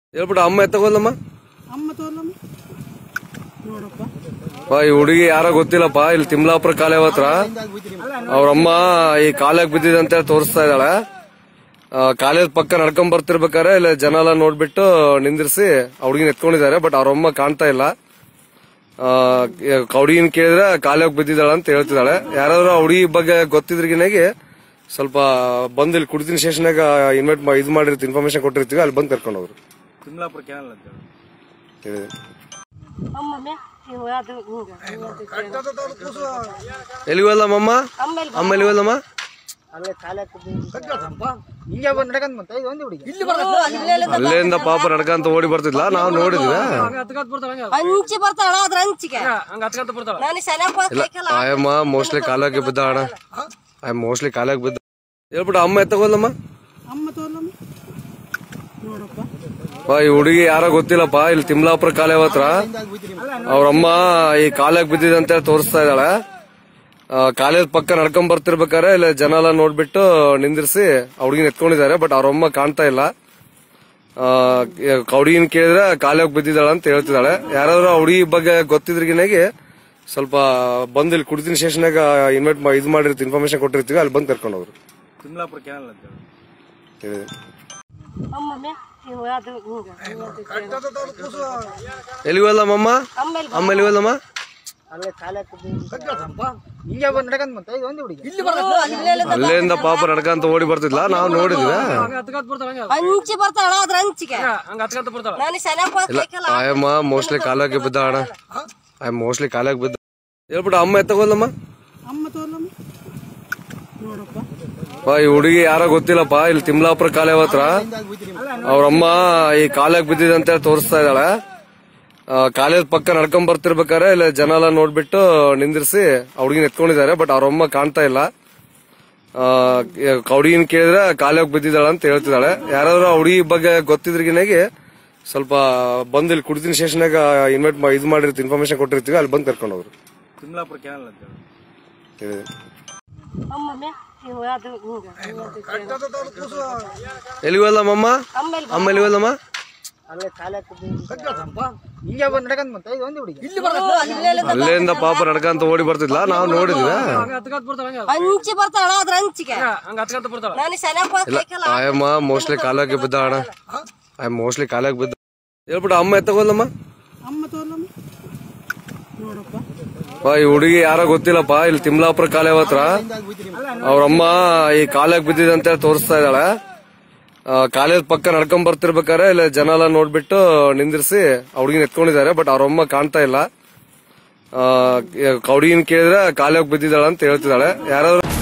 ಹೇಳ್ಬಿಟ್ಟು ಅಮ್ಮ ಎತ್ತಗೋಲ್ಲಮ್ಮ ಅಮ್ಮ ತೋರ್ಲಮ್ಮ ನೋಡಪ್ಪ ಪಾ, ಈ ಹುಡುಗಿ ಯಾರೋ ಗೊತ್ತಿಲ್ಲಪ್ಪ ಇಲ್ಲಿ ತಿಮ್ಲಾಪುರ ಕಾಲೇವ್ ಹತ್ರ ಅವ್ರಮ್ಮ ಈ ಕಾಲೇಜ್ ಬಿದ್ದಿದೆ ಅಂತ ಹೇಳಿ ತೋರಿಸ್ತಾ ಇದ್ದಾಳೆ ಕಾಲೇಜ್ ಪಕ್ಕ ನಡ್ಕೊಂಡ್ ಬರ್ತಿರ್ಬೇಕಾರೆ ಇಲ್ಲಿ ಜನ ಎಲ್ಲ ನೋಡ್ಬಿಟ್ಟು ನಿಂದಿರಿಸಿ ಹುಡುಗಿನ ಎತ್ಕೊಂಡಿದ್ದಾರೆ ಬಟ್ ಅವ್ರಮ್ಮ ಕಾಣ್ತಾ ಇಲ್ಲ ಹುಡುಗಿನ ಕೇಳಿದ್ರೆ ಕಾಲೇಜ್ ಬಿದ್ದಿದ್ದಾಳೆ ಅಂತ ಹೇಳ್ತಿದ್ದಾಳೆ ಯಾರಾದ್ರೂ ಆ ಹುಡುಗಿ ಬಗ್ಗೆ ಗೊತ್ತಿದ್ರಿಗಿನಾಗಿ ಸ್ವಲ್ಪ ಬಂದು ಇಲ್ಲಿ ಕುಡಿತಿನ ಸ್ಟೇಷನ್ಯಾಗ ಇನ್ವೈಟ್ ಇದು ಮಾಡಿರ್ತೀವಿ ಇನ್ಫಾರ್ಮೇಶನ್ ಕೊಟ್ಟಿರ್ತೀವಿ ಅಲ್ಲಿ ಬಂದು ಕರ್ಕೊಂಡು ಹೋಗ್ರು ತಿಮ್ಲಾಪುರ ಕೆನಲ್ ಅಂತ ಹೇಳಿ ಹೇಳಿದೆ ಅಮ್ಮಮ್ಮೆ ಇವು ಅದು ಹಿಂಗ ಎಲ್ಲಿಗೆ ಹೋದಮ್ಮಮ್ಮ ಆಮೇಲೆ ಅಮ್ಮ ಎಲ್ಲಿಗೆ ಹೋದಮ್ಮ ಅಲ್ಲೇ ಕಾಲೇ ಹಿಂಗೆ ಬಂದು ನಡ್ಕೊಂಡ್ ಬಂತ ಇದು ಒಂದು ಹುಡುಗಿ ಅಲ್ಲಿಂದ ಪಾಪ ನಡ್ಕಂತ ಓಡಿ ಬರ್ತಿದ್ಲ ನಾವು ನೋಡಿದ್ವಿ ಹತ್ಕತ್ ಬರ್ತಾಳ ಹಂಗ ಹಂಚಿ ಬರ್ತಾಳ ಅದ್ರ ಹಂಚಿಗೆ ಹಂಗ ಹತ್ಕಂತ ಬರ್ತಾಳ ನಾನು ಸೆನೆಗ್ ಆಯಮ್ಮ ಮೋಸ್ಟ್ಲಿ ಕಾಲಾಗೆ ಬಿದ್ದ ಅಣ್ಣ ಆಯ್ ಮೋಸ್ಟ್ಲಿ ಕಾಲಾಗೆ ಬಿದ್ದ ಹೇಳ್ಬಿಟ್ಟು ಅಮ್ಮ ಎತ್ತಗೋಲ್ಲಮ್ಮ ಅಮ್ಮ ತೋರ್ಲಮ್ಮ ನೋಡಪ್ಪ ಪಾ, ಈ ಹುಡುಗಿ ಯಾರೋ ಗೊತ್ತಿಲ್ಲಪ್ಪ ಇಲ್ಲಿ ತಿಮ್ಲಾಪುರ ಕಾಲೇವ್ ಹತ್ರ ಅವ್ರಮ್ಮ ಈ ಕಾಲೇಜ್ ಬಿದ್ದಿದೆ ಅಂತ ಹೇಳಿ ತೋರಿಸ್ತಾ ಇದ್ದಾಳೆ ಕಾಲೇಜ್ ಪಕ್ಕ ನಡ್ಕೊಂಡ್ ಬರ್ತಿರ್ಬೇಕಾರೆ ಇಲ್ಲಿ ಜನ ಎಲ್ಲ ನೋಡ್ಬಿಟ್ಟು ನಿಂದಿರಿಸಿ ಹುಡುಗಿನ ಎತ್ಕೊಂಡಿದ್ದಾರೆ ಬಟ್ ಅವ್ರಮ್ಮ ಕಾಣ್ತಾ ಇಲ್ಲ ಹುಡುಗಿನ ಕೇಳಿದ್ರೆ ಕಾಲೇಜ್ ಬಿದ್ದಿದ್ದಾಳೆ ಅಂತ ಹೇಳ್ತಿದ್ದಾಳೆ ಯಾರಾದ್ರೂ ಆ ಹುಡುಗಿ ಬಗ್ಗೆ ಗೊತ್ತಿದ್ರಿಗಿನಾಗಿ ಸ್ವಲ್ಪ ಬಂದು ಇಲ್ಲಿ ಕುಡಿತಿನ ಸ್ಟೇಷನ್ಯಾಗ ಇನ್ವೈಟ್ ಇದು ಮಾಡಿರ್ತೀವಿ ಇನ್ಫಾರ್ಮೇಶನ್ ಕೊಟ್ಟಿರ್ತೀವಿ ಅಲ್ಲಿ ಬಂದು ಕರ್ಕೊಂಡು ಹೋಗ್ರು ತಿಮ್ಲಾಪುರ ಕೆನಲ್ ಅಂತ ಹೇಳಿ ಹೇಳಿದೆ ಅಮ್ಮಮ್ಮೆ ಇವು ಅದು ಹಿಂಗ ಎಲ್ಲಿಗೆ ಹೋದಮ್ಮಮ್ಮ ಆಮೇಲೆ ಅಮ್ಮ ಎಲ್ಲಿಗೆ ಹೋದಮ್ಮ ಅಲ್ಲೇ ಕಾಲೇ ಹಿಂಗೆ ಬಂದು ನಡ್ಕೊಂಡ್ ಬಂತ ಇದು ಒಂದು ಹುಡುಗಿ ಅಲ್ಲಿಂದ ಪಾಪ ನಡ್ಕಂತ ಓಡಿ ಬರ್ತಿದ್ಲ ನಾವು ನೋಡಿದ್ವಿ ಹಂಗ ಹತ್ಕತ್ ಬರ್ತಾಳ ಹಂಗ ಹಂಚಿ ಬರ್ತಾಳ ಅದ್ರ ಹಂಚಿಗೆ ಹಂಗ ಹತ್ಕಂತ ಬರ್ತಾಳ ನಾನು ಸೆನೆಗ್ ಆಯಮ್ಮ ಮೋಸ್ಟ್ಲಿ ಕಾಲಾಗೆ ಬಿದ್ದ ಅಣ್ಣ ಆಯ್ ಮೋಸ್ಟ್ಲಿ ಕಾಲಾಗೆ ಬಿದ್ದ ಹೇಳ್ಬಿಟ್ಟು ಅಮ್ಮ ಎತ್ತಗೋಲ್ಲಮ್ಮ ಅಮ್ಮ ತೋರ್ಲಮ್ಮ ನೋಡಪ್ಪ ಪಾ, ಈ ಹುಡುಗಿ ಯಾರೋ ಗೊತ್ತಿಲ್ಲಪ್ಪ ಇಲ್ಲಿ ತಿಮ್ಲಾಪುರ ಕಾಲೇವ್ ಹತ್ರ ಅವ್ರಮ್ಮ ಈ ಕಾಲೇಜ್ ಬಿದ್ದಿದೆ ಅಂತ ಹೇಳಿ ತೋರಿಸ್ತಾ ಇದ್ದಾಳೆ ಕಾಲೇಜ್ ಪಕ್ಕ ನಡ್ಕೊಂಡ್ ಬರ್ತಿರ್ಬೇಕಾರೆ ಇಲ್ಲಿ ಜನ ಎಲ್ಲ ನೋಡ್ಬಿಟ್ಟು ನಿಂದಿರಿಸಿ ಹುಡುಗಿನ ಎತ್ಕೊಂಡಿದ್ದಾರೆ ಬಟ್ ಅವ್ರಮ್ಮ ಕಾಣ್ತಾ ಇಲ್ಲ ಹುಡುಗಿನ ಕೇಳಿದ್ರೆ ಕಾಲೇಜ್ ಬಿದ್ದಿದ್ದಾಳೆ ಅಂತ ಹೇಳ್ತಿದ್ದಾಳೆ ಯಾರಾದ್ರೂ ಆ ಹುಡುಗಿ ಬಗ್ಗೆ ಗೊತ್ತಿದ್ರಿಗಿನಾಗಿ ಸ್ವಲ್ಪ ಬಂದು ಇಲ್ಲಿ ಕುಡಿತಿನ ಸ್ಟೇಷನ್ಯಾಗ ಇನ್ವೈಟ್ ಇದು ಮಾಡಿರ್ತೀವಿ ಇನ್ಫಾರ್ಮೇಶನ್ ಕೊಟ್ಟಿರ್ತೀವಿ ಅಲ್ಲಿ ಬಂದು ಕರ್ಕೊಂಡು ಹೋಗ್ರು ತಿಮ್ಲಾಪುರ ಕೆನಲ್ ಅಂತ ಹೇಳಿ ಹೇಳಿದೆ ಅಮ್ಮಮ್ಮೆ ಇವು ಅದು ಹಿಂಗ ಎಲ್ಲಿಗೆ ಹೋದಮ್ಮಮ್ಮ ಆಮೇಲೆ ಅಮ್ಮ ಎಲ್ಲಿಗೆ ಹೋದಮ್ಮ ಅಲ್ಲೇ ಕಾಲೇ ಹಿಂಗೆ ಬಂದು ನಡ್ಕೊಂಡ್ ಬಂತ ಇದು ಒಂದು ಹುಡುಗಿ ಅಲ್ಲಿಂದ ಪಾಪ ನಡ್ಕಂತ ಓಡಿ ಬರ್ತಿದ್ಲ ನಾವು ನೋಡಿದ್ವಿ ಹಂಗ ಹತ್ಕತ್ ಬರ್ತಾಳ ಹಂಗ ಹಂಚಿ ಬರ್ತಾಳ ಅದ್ರ ಹಂಚಿಗೆ ಹಂಗ ಹತ್ಕಂತ ಬರ್ತಾಳ ನಾನು ಸೆನೆಗ್ ಆಯಮ್ಮ ಮೋಸ್ಟ್ಲಿ ಕಾಲಾಗೆ ಬಿದ್ದ ಅಣ್ಣ ಆಯ್ ಮೋಸ್ಟ್ಲಿ ಕಾಲಾಗೆ ಬಿದ್ದ ಹೇಳ್ಬಿಟ್ಟು ಅಮ್ಮ ಎತ್ತಗೋಲ್ಲಮ್ಮ ಅಮ್ಮ ತೋರ್ಲಮ್ಮ ನೋಡಪ್ಪ ಪಾ, ಈ ಹುಡುಗಿ ಯಾರೋ ಗೊತ್ತಿಲ್ಲಪ್ಪ ಇಲ್ಲಿ ತಿಮ್ಲಾಪುರ ಕಾಲೇವ್ ಹತ್ರ ಅವ್ರಮ್ಮ ಈ ಕಾಲೇಜ್ ಬಿದ್ದಿದೆ ಅಂತ ಹೇಳಿ ತೋರಿಸ್ತಾ ಇದ್ದಾಳೆ ಕಾಲೇಜ್ ಪಕ್ಕ ನಡ್ಕೊಂಡ್ ಬರ್ತಿರ್ಬೇಕಾರೆ ಇಲ್ಲಿ ಜನ ಎಲ್ಲ ನೋಡ್ಬಿಟ್ಟು ನಿಂದಿರಿಸಿ ಹುಡುಗಿನ ಎತ್ಕೊಂಡಿದ್ದಾರೆ ಬಟ್ ಅವ್ರಮ್ಮ ಕಾಣ್ತಾ ಇಲ್ಲ ಹುಡುಗಿನ ಕೇಳಿದ್ರೆ ಕಾಲೇಜ್ ಬಿದ್ದಿದ್ದಾಳೆ ಅಂತ ಹೇಳ್ತಿದ್ದಾಳೆ ಯಾರಾದ್ರೂ